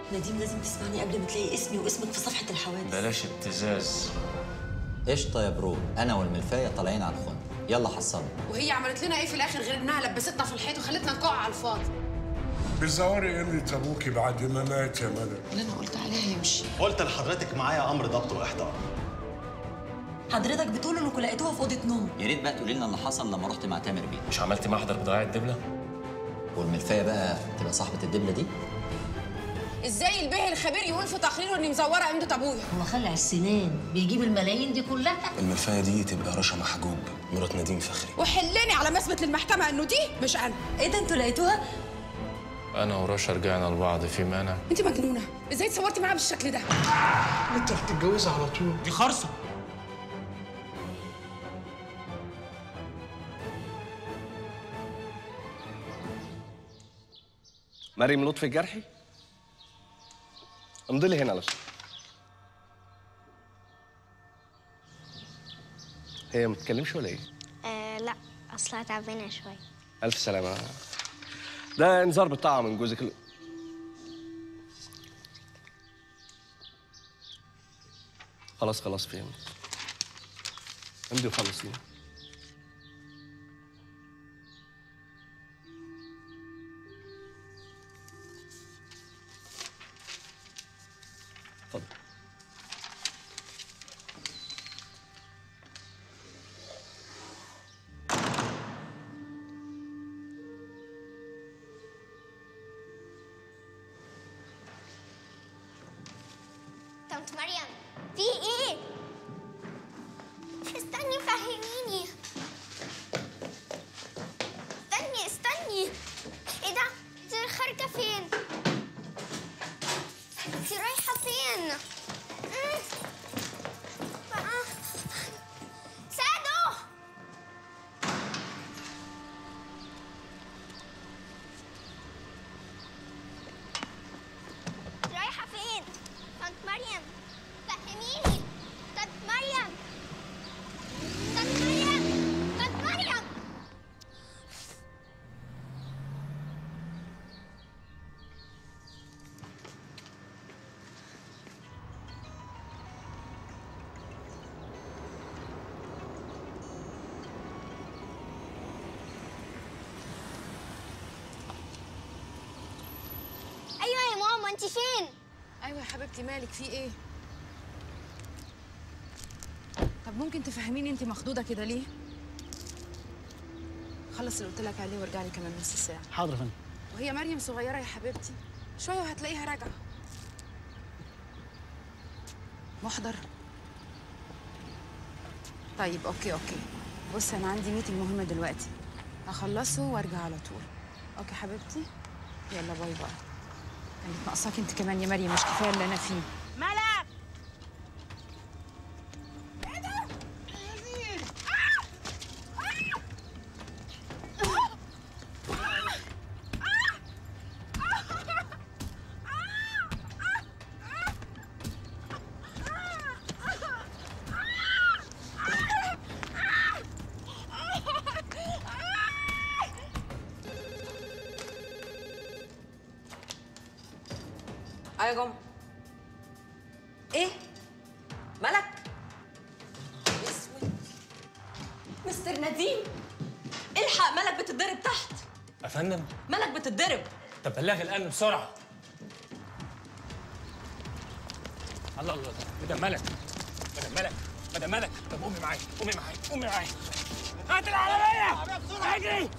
نديم لازم تسمعني قبل ما تلاقي اسمي واسمك في صفحه الحوادث بلاش ابتزاز قشطه يا برو انا والملفايه طالعين على الخن يلا حصلنا وهي عملت لنا ايه في الاخر غير انها لبستنا في الحيط وخلتنا نقع على الفاضي بزوري قلة ابوكي بعد ما مات يا ملك اللي انا قلت عليها يمشي قلت لحضرتك معايا امر ضبط واحضار حضرتك بتقول انكم لقيتوها في اوضه نوم يا ريت بقى تقولي لنا اللي حصل لما رحت مع تامر بيه مش عملت محضر بضايع الدبله والملفايه بقى تبقى صاحبه الدبله دي ازاي البيه الخبير يقول في تقريره اني مزوره عمدة ابويا هو خلع السنان بيجيب الملايين دي كلها الملفايه دي تبقى رشا محجوب مرات نديم فخري وحلني على ما اثبت للمحكمه انه دي مش انا ايه ده انتوا لقيتوها انا ورشا رجعنا لبعض في مانع انت مجنونه ازاي اتصورتي معاها بالشكل ده انت هتتجوزها على طول دي خرصه مريم لطفي الجرحي امضي لي هنا لو سمحت. هي ما بتتكلمش ولا ايه؟ آه لا اصلها تعبانه شويه الف سلامه ده انذار بالطاعه من جوزك ال... خلاص خلاص فهمت امضي وخلصيني اتفضل طنط مريم في ايه استني فهميني استني استني ايه ده انت خارجه فين انت رايحه فين مم. آه. سادو رايحة فين؟ طنط مريم فهميني طنط مريم طنط مريم طنط مريم ايوه يا ماما انت فين؟ ايوه يا حبيبتي مالك في ايه طب ممكن تفهميني انت مخضوضه كده ليه خلص اللي قلت لك عليه وارجع لي كمان نص ساعه حاضر يا فندم وهي مريم صغيره يا حبيبتي شويه وهتلاقيها راجعه محضر طيب اوكي اوكي بص انا عندي ميتنج مهم دلوقتي هخلصه وارجع على طول اوكي حبيبتي يلا باي باي كانت ناقصاك انت كمان يا مريم مش كفايه اللي انا فيه ملك ايوه يا جمعه ايه ملك اسود مستر نديم الحق ملك بتتضرب تحت يا فندم ملك بتتضرب طب بلغ الامن بسرعه الله الله مدام ملك مدام ملك مدام ملك طب قومي معايا قومي معايا قومي معايا هات العربيه اجري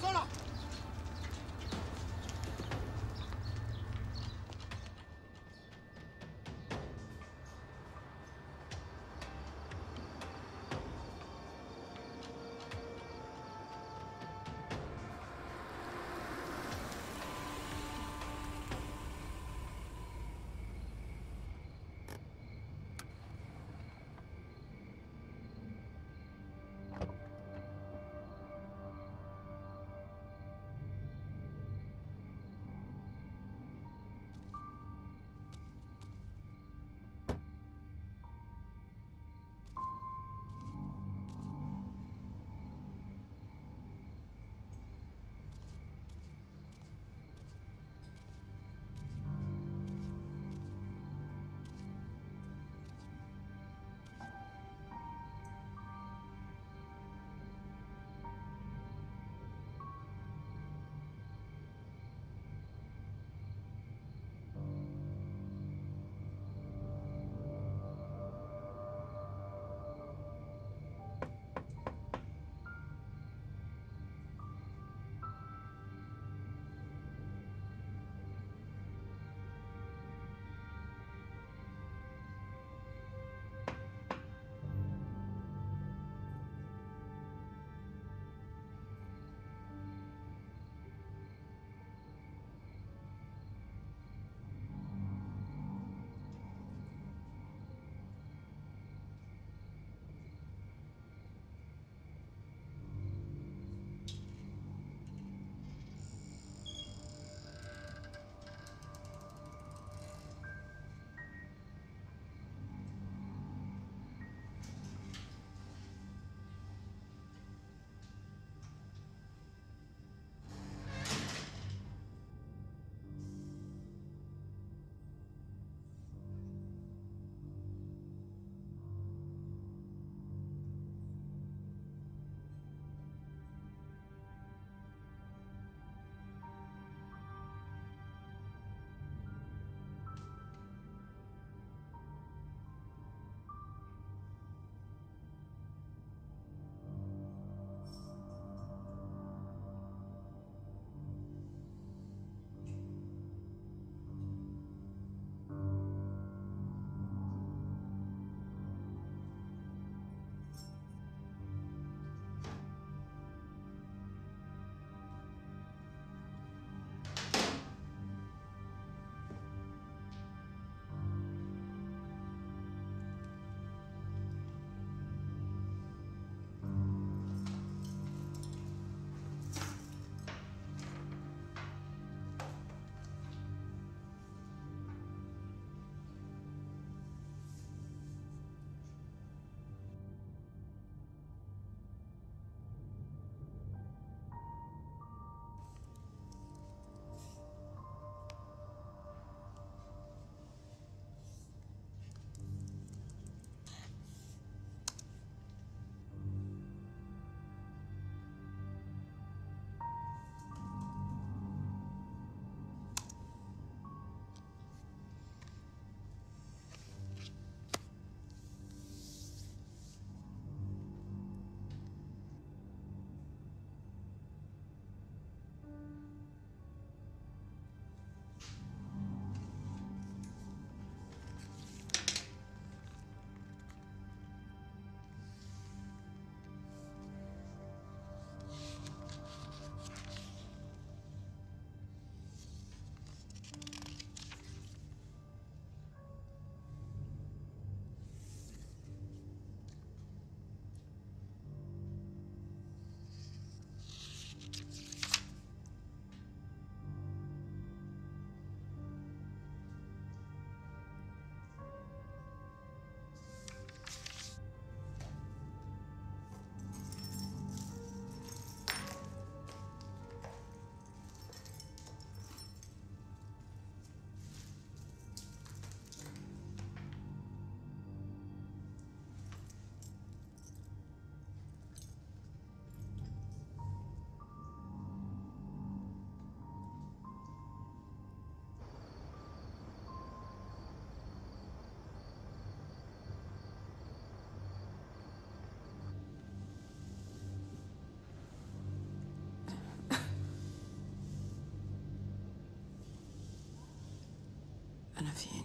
انا فين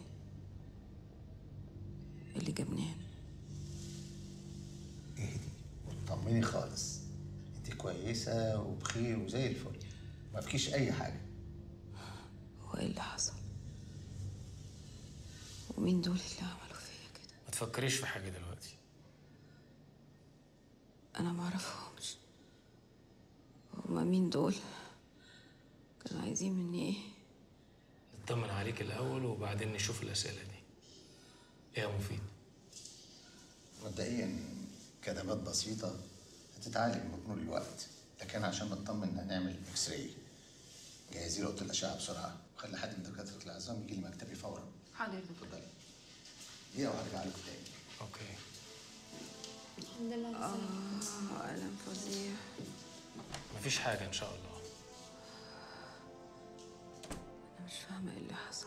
إيه اللي جابني هنا اهدي طمني خالص انت كويسه وبخير وزي الفل ما فيكيش اي حاجه هو ايه اللي حصل ومين دول اللي عملوا فيا كده ما تفكريش في حاجه دلوقتي انا ما اعرفهمش هما مين دول كانوا عايزين مني ايه اطمن عليك الاول وبعدين نشوف الاسئله دي ايه يا مفيد مبدئيا كدمات بسيطه هتتعالج بمرور الوقت لكن عشان نطمن هنعمل اكس راي جهزي له اوضه الاشعه بسرعه وخلي حد من دكاتره العظام يجي لي مكتبي فورا حاضر اتفضلي دقيقه وهرجع لكم تاني اوكي الحمد لله على السلامة. اه الم فظيع مفيش حاجه ان شاء الله انا مش فاهمه ايه اللي حصل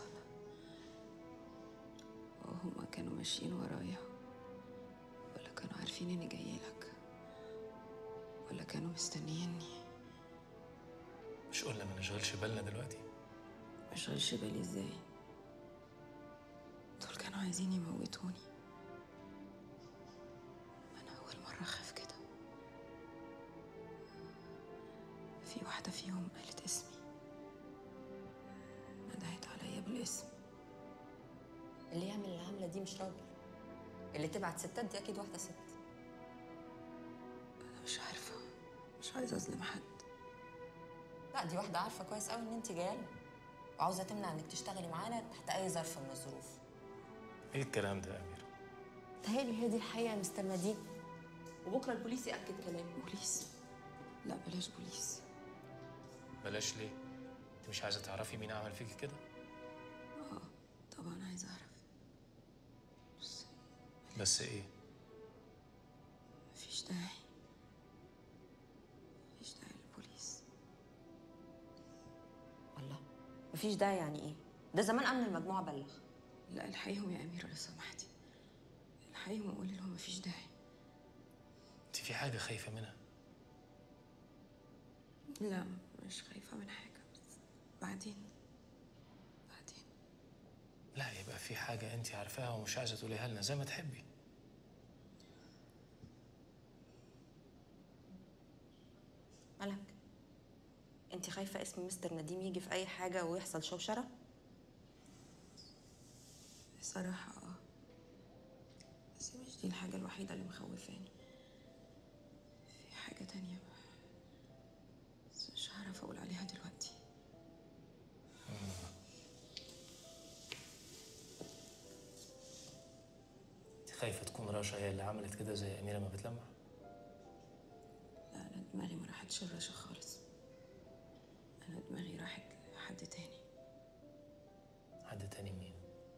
وهما كانوا ماشيين ورايا ولا كانوا عارفين اني جاي لك ولا كانوا مستنييني مش قلنا ما نشغلش بالنا دلوقتي مشغلش بالي ازاي دول كانوا عايزين يموتوني انا اول مره اخاف كده في واحده فيهم قالت اسمي ندهت عليا بالاسم اللي يعمل العملة دي مش راجل اللي تبعت ستات دي أكيد واحدة ست انا مش عارفه مش عايزه اظلم حد لا دي واحدة عارفة كويس قوي إن أنت جاية لنا وعاوزة تمنع إنك تشتغلي معانا تحت أي ظرف من الظروف ايه الكلام ده يا امير تهيألي هي دي الحقيقة يا مستر نديم وبكرة البوليس يأكد كلامي بوليس لا بلاش بوليس بلاش ليه انت مش عايزه تعرفي مين عمل فيكي كده اه طبعا عايزه اعرف بس بس ايه مفيش داعي مفيش داعي للبوليس والله مفيش داعي يعني إيه ده زمان أمن المجموعة بلغ لا الحقيهم يا أميرة لو سمحتي الحقيهم وقولي لهم مفيش داعي انت في حاجه خايفه منها لا مش خايفة من حاجة بس بعدين بعدين لا يبقى في حاجه انت عارفاها ومش عايزه تقوليها لنا زي ما تحبي مالك أنت خايفة اسم مستر نديم يجي في أي حاجة ويحصل شوشرة بصراحة اه بس مش دي الحاجة الوحيدة اللي مخوفاني في حاجة تانية بس مش هعرف أقول عليها دلوقتي انت خايفه تكون رشا هي اللي عملت كده زي اميره ما بتلمع لا أنا دماغي ما راحتش الرشا خالص أنا دماغي راحت لحد تاني حد تاني مين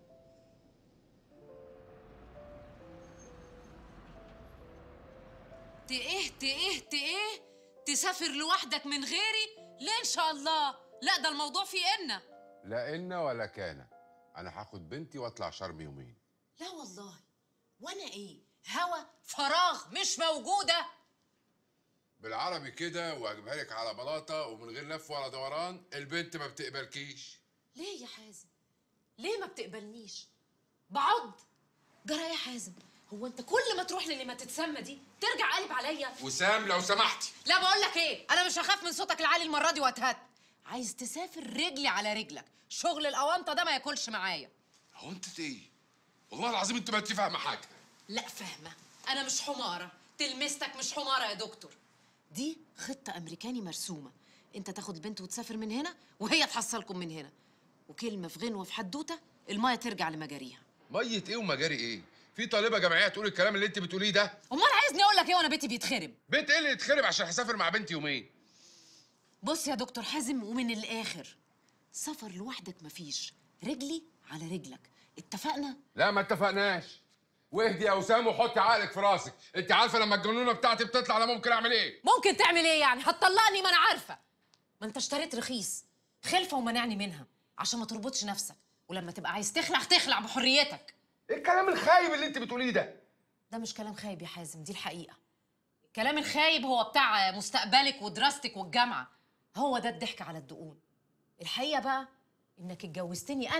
ايه ايه ايه تسافر لوحدك من غيري ليه ان شاء الله لا ده الموضوع فيه إنا لا إن ولا كان أنا هاخد بنتي وأطلع شرم يومين لا والله وانا ايه هوا فراغ مش موجوده بالعربي كده وأجيبها لك على بلاطة ومن غير لف ولا دوران البنت ما بتقبلكيش ليه يا حازم ليه ما بتقبلنيش بعض جرى يا حازم هو انت كل ما تروح للي ما تتسمى دي ترجع قلب عليا وسام لو سمحتي لا بقول لك ايه انا مش هخاف من صوتك العالي المره دي واتهت عايز تسافر رجلي على رجلك شغل الاونطه ده ما ياكلش معايا هو أنت إيه؟ والله العظيم أنت ما أنت فاهمة حاجة لا فاهمه انا مش حماره تلمستك مش حماره يا دكتور دي خطه امريكاني مرسومه انت تاخد البنت وتسافر من هنا وهي تحصلكم من هنا وكلمه في غنوه في حدوته المايه ترجع لمجاريها مية إيه ومجاري إيه؟ في طالبة جامعية تقول الكلام اللي أنت بتقوليه ده امال عايزني اقول لك ايه وانا بيتي بيتخرب بنت إيه اللي يتخرب عشان هسافر مع بنتي يومين؟ بص يا دكتور حازم ومن الاخر سفر لوحدك مفيش رجلي على رجلك اتفقنا لا ما اتفقناش واهدي يا وسام وحطي عقلك في راسك انت عارفه لما الجنونه بتاعتي بتطلع انا ممكن اعمل ايه ممكن تعمل ايه يعني هتطلقني ما انا عارفه ما انت اشتريت رخيص خلفه ومنعني منها عشان ما تربطش نفسك ولما تبقى عايز تخلع تخلع بحريتك ايه الكلام الخايب اللي انت بتقوليه ده ده مش كلام خايب يا حازم دي الحقيقه الكلام الخايب هو بتاع مستقبلك ودراستك والجامعه هو ده الضحك على الدقون الحقيقه بقى انك اتجوزتني انا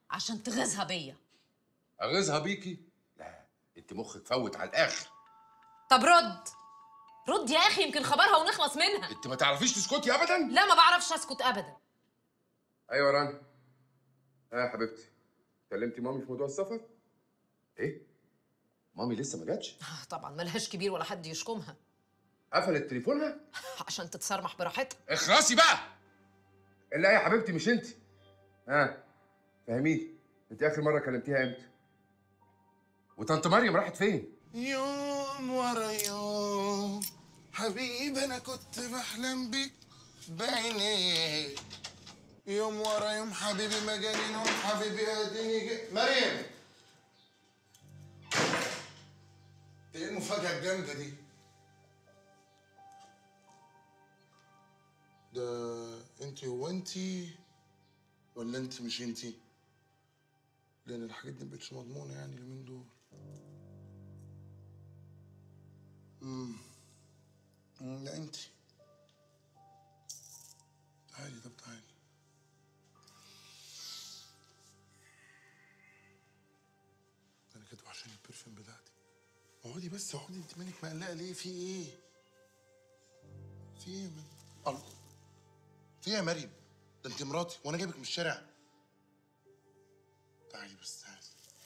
عشان تغيظها بيا اغيظها بيكي لا انت مخك فوت على الاخر طب رد رد يا اخي يمكن خبرها ونخلص منها انت ما تعرفيش تسكتي ابدا لا ما بعرفش اسكت ابدا ايوه رنا ها يا حبيبتي كلمتي مامي في موضوع السفر ايه مامي لسه ما جاتش آه، طبعا ملهاش كبير ولا حد يشكمها قفلت تليفونها عشان تتصرمح براحتها اخرسي بقى لا يا حبيبتي مش انت ها فهميني انت اخر مره كلمتيها امتى وطنط مريم راحت فين يوم ورا يوم حبيبي انا كنت بحلم بيك بعينيك يوم ورا يوم حبيبي ما جاني نوم حبيبي اديني جي مريم دي ايه المفاجأة الجامدة دي؟ ده انت هو انت ولا انت مش انت؟ لان الحاجات دي مبقتش مضمونة يعني اليومين دول امم أمم، لا انت تعالي طب تعالي انا كاتب عشان البرفيوم بتاعتي اقعدي بس اقعدي انت مالك مقلقه ليه في ايه في ايه يا مريم الله في ايه يا مريم ده انت مراتي وانا جايبك من الشارع تعالي بس تعالي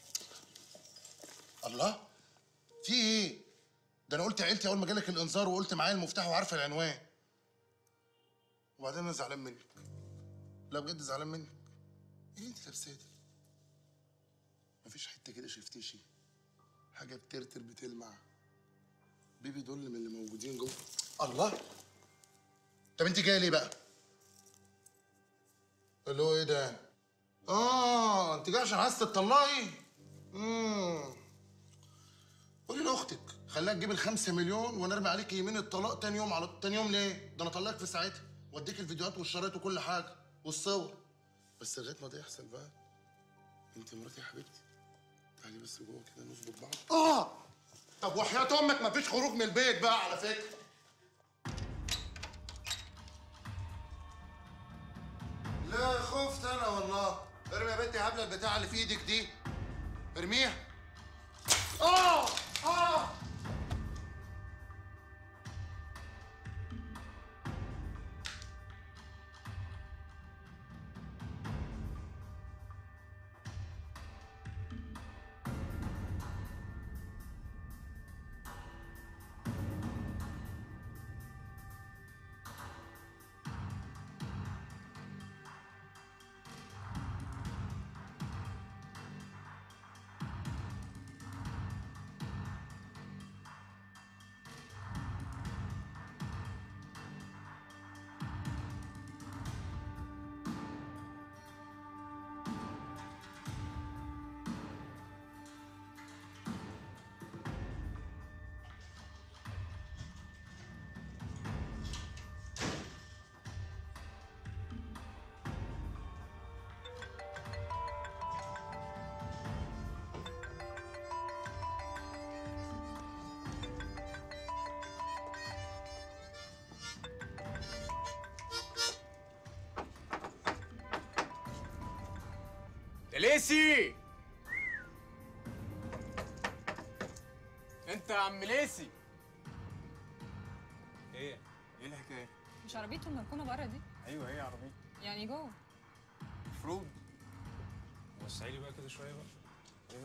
الله في ايه ده انا قلت عيلتي اول ما جالك الانذار وقلت معايا المفتاح وعارفه العنوان وبعدين انا زعلان منك لا بجد زعلان منك ايه اللي انت لابساه ده مفيش حته كده شفتيشي حاجه بترتر بتلمع بيبي دول من اللي موجودين جوه الله طب انت جايه ليه بقى اللي هو ايه ده اه انت جايه عشان عايزه تطلقي امم قولي لاختك خليها تجيب الخمسة مليون وانا ارمي عليك يمين الطلاق تاني يوم على تاني يوم ليه؟ ده انا طلقك في ساعتها واديك الفيديوهات والشرايط وكل حاجة والصور بس لغاية ما ده يحصل بقى انت مراتي يا حبيبتي تعالي بس جوه كده نظبط بعض اه طب وحياة امك مفيش خروج من البيت بقى على فكرة لا خفت انا والله ارمي يا بنتي هبله البتاعة اللي في ايدك دي ارميها اه اه ليسي انت يا عم ليسي ايه ايه الحكايه مش عربيته المركونه بره دي ايوه هي عربيه يعني جوه المفروض وسعي لي بقى كده شويه بقى ايوه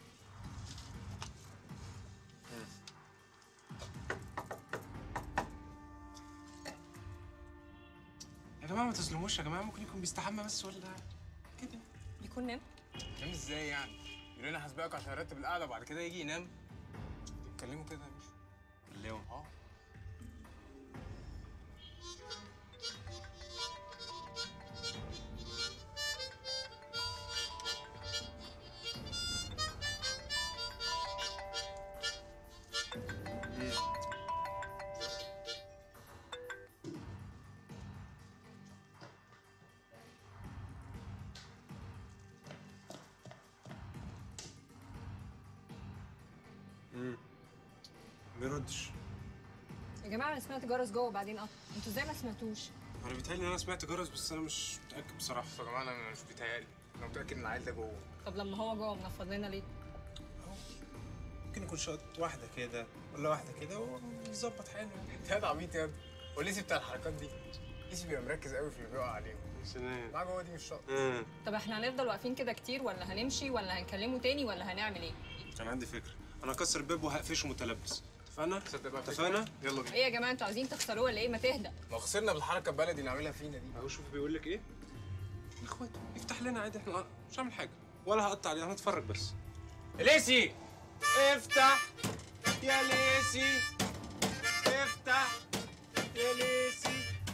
يا جماعه ما تظلموش يا جماعه ممكن يكون بيستحمى بس ولا كده يكون نام نام ازاي يعني يقول لنا هسبقك عشان ارتب القعده وبعد كده يجي ينام تتكلموا كده يا باشا كلموا اه بيردش يا جماعه انا سمعت جرس جوه وبعدين قطع انتوا ازاي ما سمعتوش انا بيتهيألي ان انا سمعت جرس بس انا مش متاكد بصراحه يا جماعه انا مش بيتهيألي انا متاكد ان العيل ده جوه طب لما هو جوه منفض لنا ليه؟ ممكن يكون شاط واحده كده ولا واحده كده ويظبط حاله انت يا عبيط يا ابني وليسي بتاع الحركات دي ليسي بيبقى مركز قوي في اللي بيقع عليهم سنان معاه جوه دي مش شاط طب احنا هنفضل واقفين كده كتير ولا هنمشي ولا هنكلمه تاني ولا هنعمل ايه؟ كان عندي فكره انا هكسر الباب وهقفشه متلبس اتفقنا تصدق بقى اتفقنا يلا بينا ايه يا جماعه انتوا عايزين تخسروه ولا ايه؟ ما تهدى لو خسرنا بالحركه البلدي اللي عاملها فينا دي اهو شوف بيقول لك ايه اخواته يفتح لنا عادي احنا مش هعمل حاجه ولا هقطع عليه هنتفرج بس ليسي افتح يا ليسي افتح يا ليسي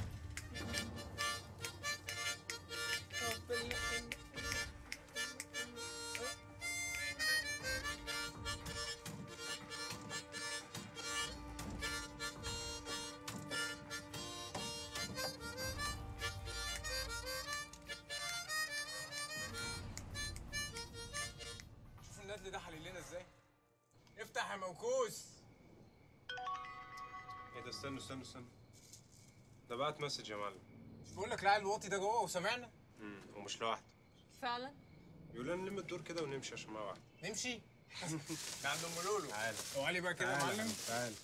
شوف الندل ده حلل لنا ازاي افتح يا موكوس ايه ده استنوا استنوا استنوا ده بعت مسج يا معلم مش بقول لك العيل الواطي ده جوه وسامعنا امم ومش لوحده فعلا؟ يقول لنا نلم الدور كده ونمشي عشان معاه واحد نمشي ده عند ام لولو تعالى هو علي بقى كده يا تعالى معلم تعالى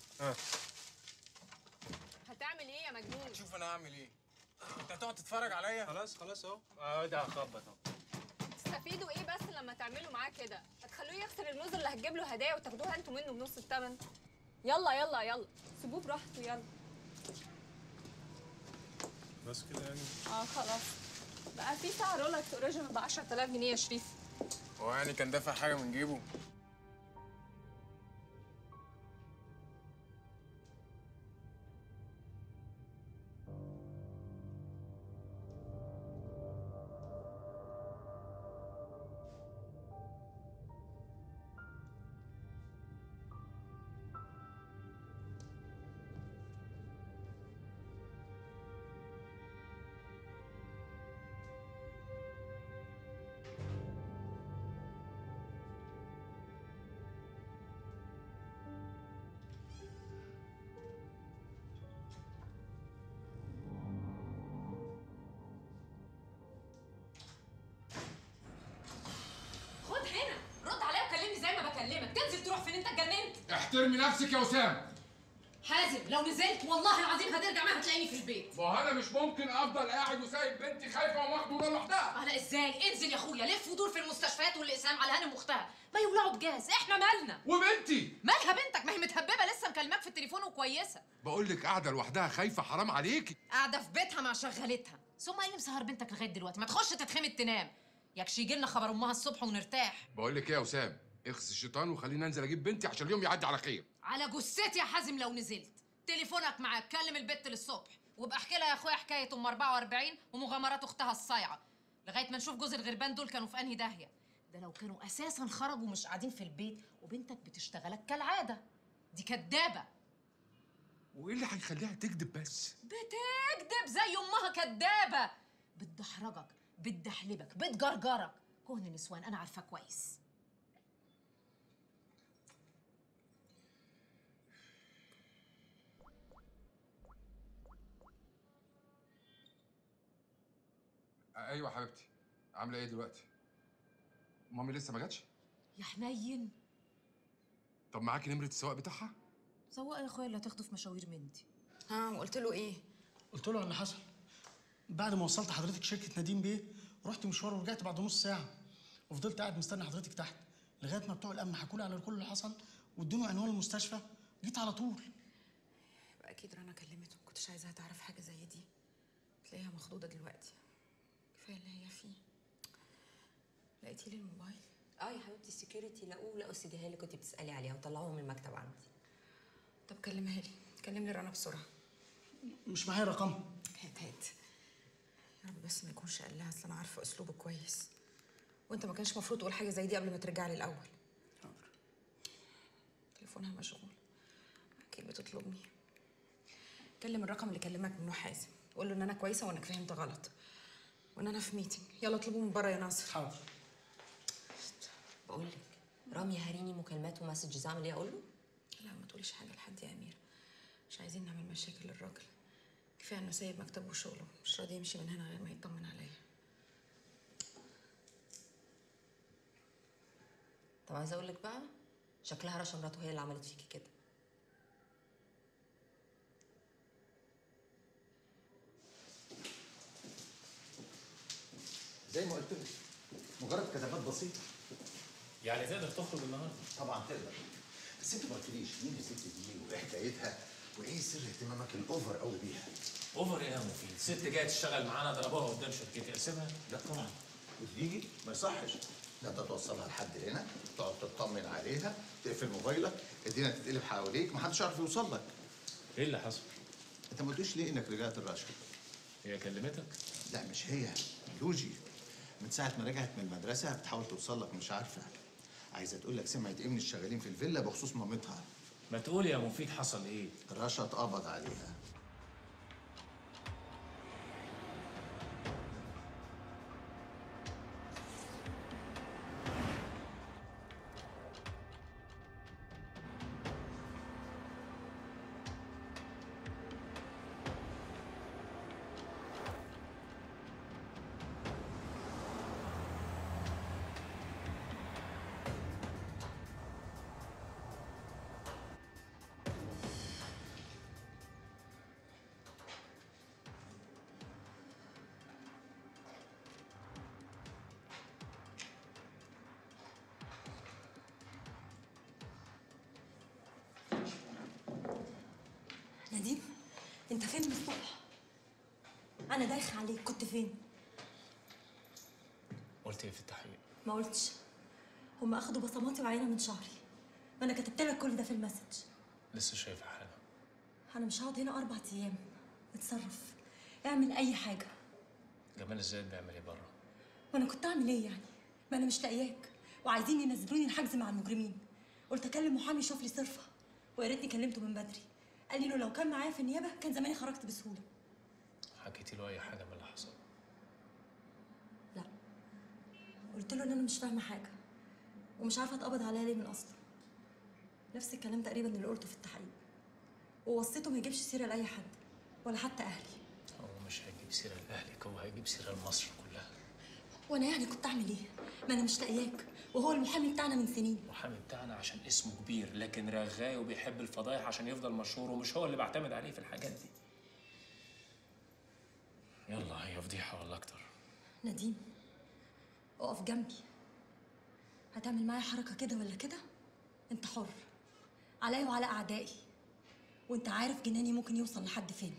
هتعمل ايه يا مجنون؟ شوف انا هعمل ايه انت هتقعد تتفرج عليا خلاص خلاص اهو اه ده هخبط اهو تستفيدوا ايه بس لما تعملوا معاه كده؟ هتخلوه يخسر الموز اللي هتجيب له هدايا وتاخدوها انتوا منه بنص الثمن؟ يلا يلا يلا سيبوه براحته يلا بس كده يعني اه خلاص بقى في ساعة رولكس اوريجينال ب 10000 جنيه يا شريف هو يعني كان دافع حاجه من جيبه خد هنا رد عليا وكلمني زي ما بكلمك تنزل تروح فين انت اتجننت احترمي نفسك يا وسام حازم لو نزلت والله العظيم هترجع معاها هتلاقيني في البيت ما هو انا مش ممكن افضل قاعد وسايب بنتي خايفه ومخدوره لوحدها على ازاي انزل يا اخويا لف ودور في المستشفيات والاقسام على هانم واختها ما يولعوا بجاز احنا مالنا وبنتي مالها بنتك ما هي متهببه لسه مكلماك في التليفون وكويسه بقول لك قاعده لوحدها خايفه حرام عليكي قاعده في بيتها مع شغالتها ثم ايه اللي مسهر بنتك لغايه دلوقتي ما تخش تتخمد تنام يكش يجي لنا خبر امها الصبح ونرتاح بقول لك ايه يا وسام اخس الشيطان وخليني انزل اجيب بنتي عشان اليوم يعدي على خير على جثتي يا حازم لو نزلت تليفونك معاك كلم البت للصبح وابقى احكي لها يا اخويا حكايه ام 44 ومغامرات اختها الصايعه لغايه ما نشوف جوز الغربان دول كانوا في انهي داهيه ده لو كانوا اساسا خرجوا مش قاعدين في البيت وبنتك بتشتغلك كالعاده دي كدابه وايه اللي هيخليها تكذب بس بتكذب زي امها كدابه بتدحرجك بتدحلبك بتجرجرك كهن نسوان انا عارفاه كويس ايوه حبيبتي عامله ايه دلوقتي مامي لسه ما جاتش يا حنين طب معاكي نمره السواق بتاعها سواق يا اخويا اللي هتاخده في مشاوير من دي ها وقلت له ايه قلت له اللي حصل بعد ما وصلت حضرتك شركه نديم بيه رحت مشوار ورجعت بعد نص ساعه وفضلت قاعد مستني حضرتك تحت لغايه ما بتوع الامن حكوا لي على كل اللي حصل وادوني عنوان المستشفى جيت على طول يبقى اكيد رنا كلمته ما كنتش عايزاها تعرف حاجه زي دي تلاقيها مخضوضه دلوقتي كفايه اللي هي فيه لقيتي لي الموبايل اه يا حبيبتي السكيورتي لقوه لقوا السي دي اللي كنت بتسالي عليها وطلعوه من المكتب عندي طب كلمها لي كلمني رنا بسرعه مش معايا رقمها هات هات يا رب بس ما يكونش قال لها اصل انا عارفه اسلوبه كويس وانت ما كانش المفروض تقول حاجه زي دي قبل ما ترجع لي الاول تليفونها مشغول اكيد بتطلبني كلم الرقم اللي كلمك منه حازم قول له ان انا كويسه وانك فهمت غلط وان انا في ميتنج يلا اطلبوه من بره يا ناصر حاضر بقول لك رامي هاريني مكالمات ومسجز اعمل ايه اقول له لا ما تقوليش حاجه لحد يا امير مش عايزين نعمل مشاكل للراجل كفايه انه سايب مكتبه وشغله مش راضي يمشي من هنا غير ما يطمن عليا طب عايزه اقول لك بقى شكلها رشا مراته هي اللي عملت فيكي كده زي ما قلت لك مجرد كتابات بسيطه يعني تقدر تخرج النهارده طبعا تقدر بس انت ما قلتليش مين الست دي وايه حكايتها وايه سر اهتمامك الاوفر قوي بيها اوفر ايه يا مفيد ست جايه تشتغل معانا ضربوها قدام شركتي اسيبها لا طبعا وتيجي ما يصحش لا انت توصلها لحد هنا تقعد تطمن عليها تقفل موبايلك الدنيا تتقلب حواليك محدش يعرف يوصل لك ايه اللي حصل انت ما قلتليش ليه انك رجعت الرشا هي كلمتك لا مش هي لوجي من ساعه ما رجعت من المدرسه بتحاول توصل لك مش عارفه عايزه تقول لك سمعت ايه من الشغالين في الفيلا بخصوص مامتها ما تقول يا مفيد حصل ايه رشا اتقبض عليها نديم انت فين من الصبح انا دايخه عليك كنت فين قلت ايه في التحقيق ما قلتش هم اخدوا بصماتي وعينه من شعري ما انا كتبت لك كل ده في المسج لسه شايفه حاجه انا مش هقعد هنا اربع ايام اتصرف اعمل اي حاجه جمال الزايد بيعمل ايه بره وانا كنت اعمل ايه يعني ما انا مش لاقياك وعايزين ينزلوني الحجز مع المجرمين قلت اكلم محامي يشوف لي صرفه ويا ريتني كلمته من بدري قال لي انه لو كان معايا في النيابه كان زماني خرجت بسهوله حكيتي له اي حاجه من اللي حصل قلت له ان انا مش فاهمه حاجه ومش عارفه اتقبض عليا ليه من اصله نفس الكلام تقريبا اللي قلته في التحقيق ووصيته ما يجيبش سيره لاي حد ولا حتى اهلي هو مش هيجيب سيره لاهلك هو هيجيب سيره لمصر كلها وانا يعني كنت اعمل ايه ما انا مش لاقياك وهو المحامي بتاعنا من سنين المحامي بتاعنا عشان اسمه كبير لكن رغاي وبيحب الفضايح عشان يفضل مشهور ومش هو اللي بعتمد عليه في الحاجات دي يلا هي فضيحه ولا اكتر نديم اقف جنبي هتعمل معايا حركه كده ولا كده انت حر عليا وعلى اعدائي وانت عارف جناني ممكن يوصل لحد فين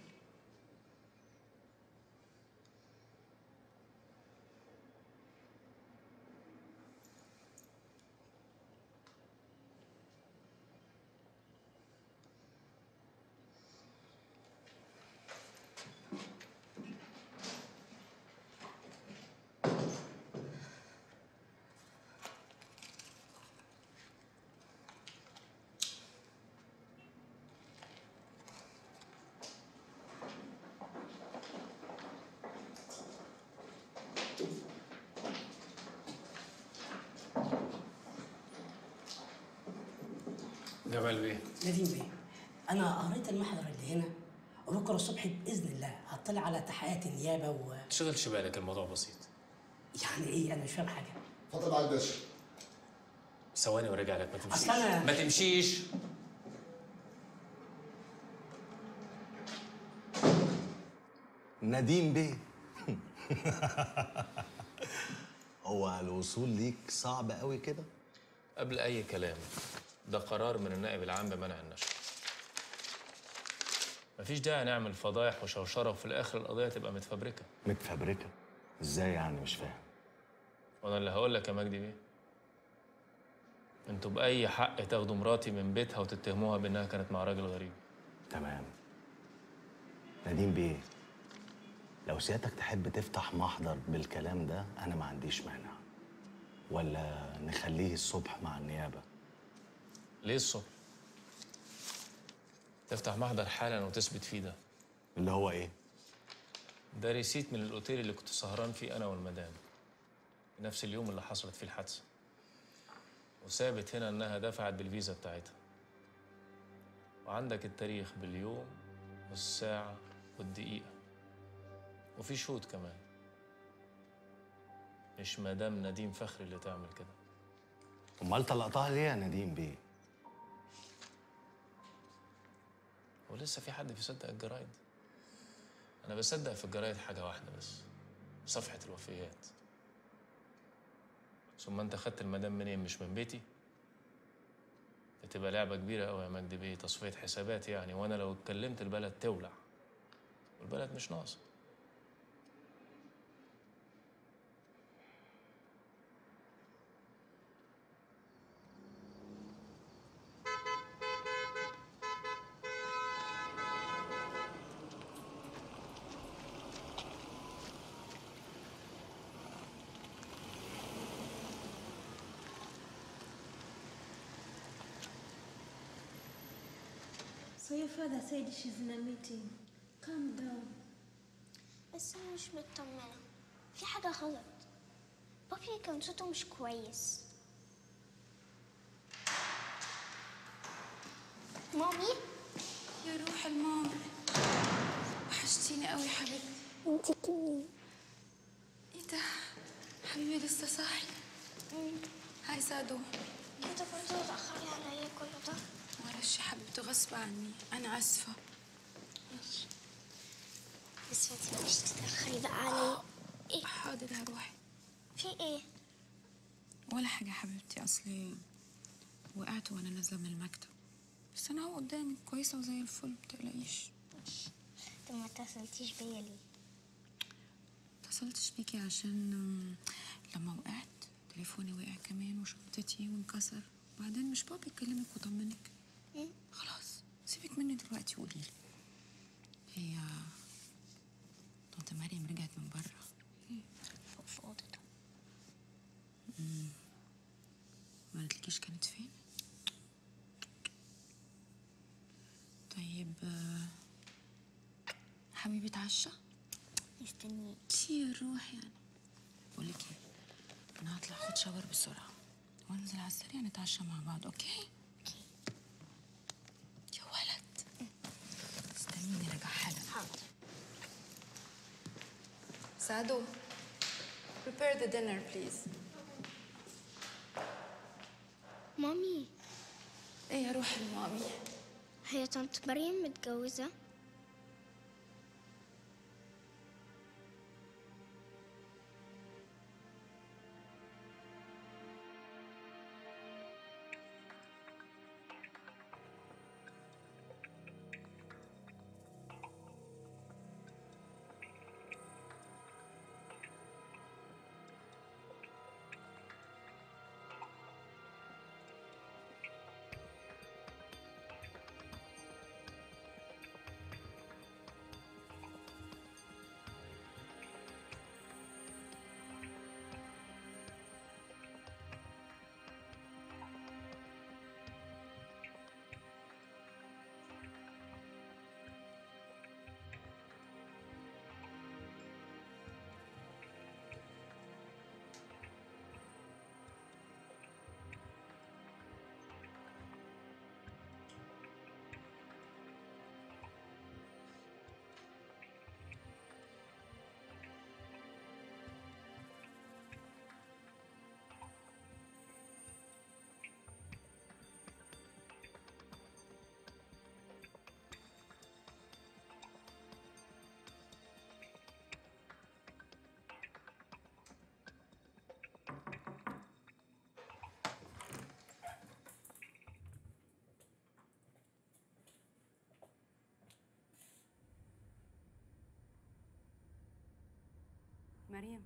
جمال بيه نديم بيه انا قريت المحضر اللي هنا وبكره الصبح باذن الله هطلع على تحقيقات النيابه و تشغلش بالك الموضوع بسيط يعني ايه انا مش فاهم حاجه اتفضل على الباشا ثواني وراجع لك ما تمشيش أصل أنا- ما تمشيش نديم بيه هو الوصول ليك صعب قوي كده قبل اي كلام ده قرار من النائب العام بمنع النشر مفيش داعي نعمل فضايح وشوشره وفي الاخر القضيه تبقى متفبركه متفبركه ازاي يعني مش فاهم وانا اللي هقول لك يا مجدي بيه انتوا باي حق تاخدوا مراتي من بيتها وتتهموها بانها كانت مع راجل غريب تمام نديم بيه لو سيادتك تحب تفتح محضر بالكلام ده انا ما عنديش مانع ولا نخليه الصبح مع النيابه ليه الصبح تفتح محضر حالا وتثبت فيه ده اللي هو ايه ده ريسيت من الاوتيل اللي كنت سهران فيه انا والمدام في نفس اليوم اللي حصلت فيه الحادثه وثابت هنا انها دفعت بالفيزا بتاعتها وعندك التاريخ باليوم والساعه والدقيقه وفي شهود كمان مش مدام نديم فخري اللي تعمل كده امال طلقتها ليه يا نديم بيه هو لسه في حد بيصدق الجرايد انا بصدق في الجرايد حاجه واحده بس صفحه الوفيات ثم انت خدت المدام منين مش من بيتي دي تبقى لعبه كبيره قوي يا مجدي بيه تصفيه حسابات يعني وانا لو اتكلمت البلد تولع والبلد مش ناقصه So your father said she's in a meeting. Calm down. بس أنا مش مطمنة في حاجة غلط بابي كان صوته مش كويس مامي يا روح الماما وحشتيني قوي حبيبتي انت كمين ايه ده حبيبي لسه صاحي هاي سادو كده برضه تأخري عليا كل ده معلش يا حبيبتي غصب عني انا اسفه ماشي بس ما تبقيش تتأخري بقى عليا ايه حاضر يا روحي في ايه ولا حاجه يا حبيبتي اصلي وقعت وانا نازله من المكتب بس انا اهو قدامك كويسه وزي الفل متقلقيش طب ما اتصلتيش بيا ليه اتصلتش بيكي عشان أم، لما وقعت تليفوني وقع كمان وشنطتي وانكسر بعدين مش بابي يكلمك ويطمنك إيه؟ خلاص سيبك مني دلوقتي وقولي لي هي طنط مريم رجعت من بره فوق في اوضته أمم. ما قالتلكيش كانت فين طيب آه، حبيبي اتعشى مستنيك كتير روح يعني بقول لك ايه انا هطلع اخد شاور بسرعه وانزل على السريع نتعشى مع بعض اوكي يا ولد استنيني راجع حالا حاضر سعدو prepare the dinner please مامي ايه يا روح المامي هي طنط مريم متجوزة مريم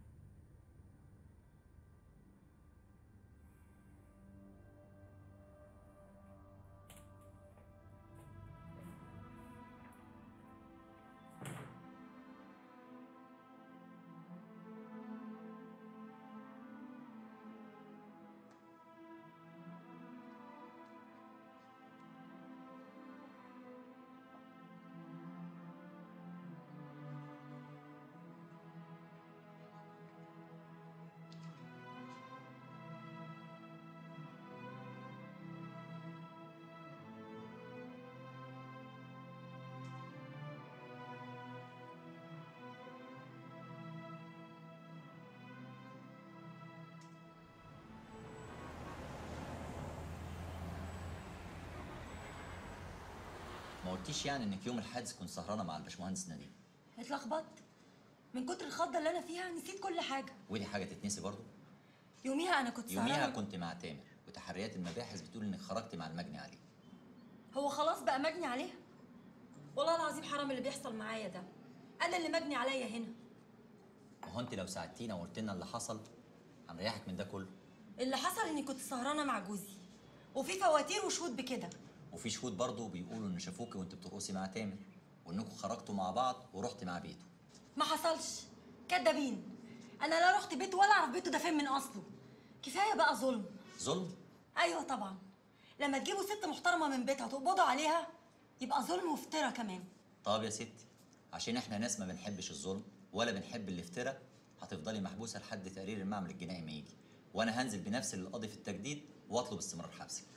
قلتيش يعني انك يوم الحادث كنت سهرانه مع الباشمهندس نديم اتلخبطت من كتر الخضه اللي انا فيها نسيت كل حاجه ودي حاجه تتنسي برضه يوميها انا كنت يوميها سهرانه كنت مع تامر وتحريات المباحث بتقول انك خرجتي مع المجني عليه هو خلاص بقى مجني عليها والله العظيم حرام اللي بيحصل معايا ده انا اللي مجني عليا هنا ما هو انت لو ساعدتينا وقلت لنا اللي حصل هنريحك من ده كله اللي حصل اني كنت سهرانه مع جوزي وفي فواتير وشهود بكده وفي شهود برضه بيقولوا ان شافوكي وانت بترقصي مع تامر وانكم خرجتوا مع بعض ورحتي مع بيته ما حصلش كدابين انا لا رحت بيته ولا اعرف بيته ده فين من اصله كفايه بقى ظلم ظلم ايوه طبعا لما تجيبوا ست محترمه من بيتها وتقبضوا عليها يبقى ظلم وافتراء كمان طب يا ستي عشان احنا ناس ما بنحبش الظلم ولا بنحب الافتراء هتفضلي محبوسه لحد تقرير المعمل الجنائي ما يجي وانا هنزل بنفسي للقاضي في التجديد واطلب استمرار حبسك